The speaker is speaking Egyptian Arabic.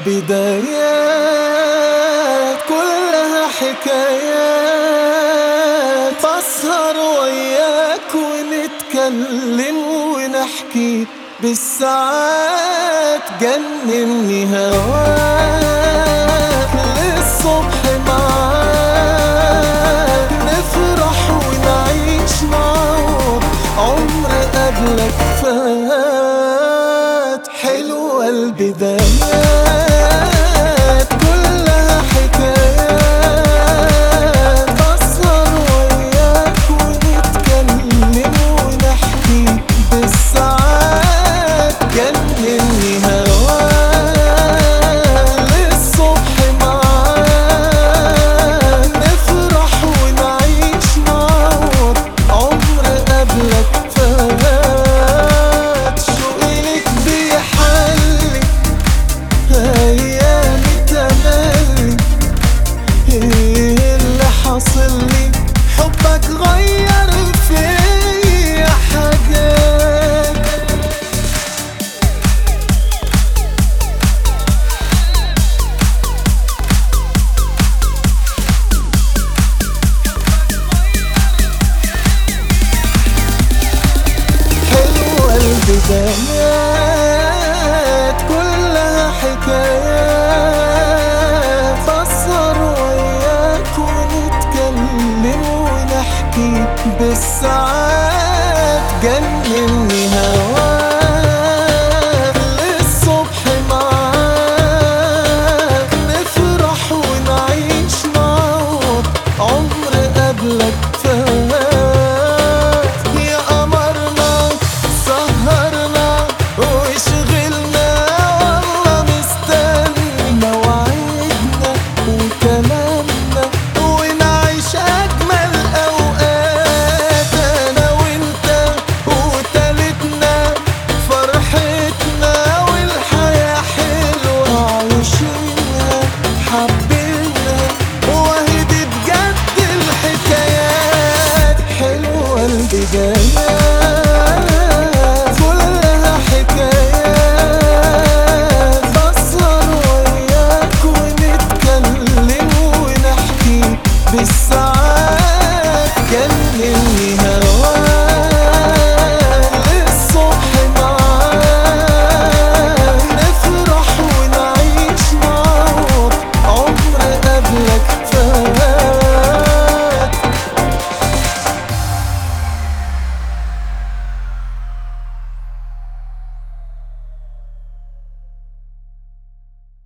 البدايات كلها حكايات بسهر وياك ونتكلم ونحكي بالساعات جنني هواك للصبح معاك نفرح ونعيش معاك عمر قبلك فات حلوة البدايات كلها حكايات بسهر وياك ونتكلم ونحكي بالساعات جنني هواك للصبح معاك نفرح ونعيش معاك عمر قبلك فات شوقي لك بيحلي ايامي تملي ايه اللي حاصل لي حبك غير فيا حاجات حلوة البدايات كلها حكايات بسهر وياك ونتكلم ونحكي بالساعات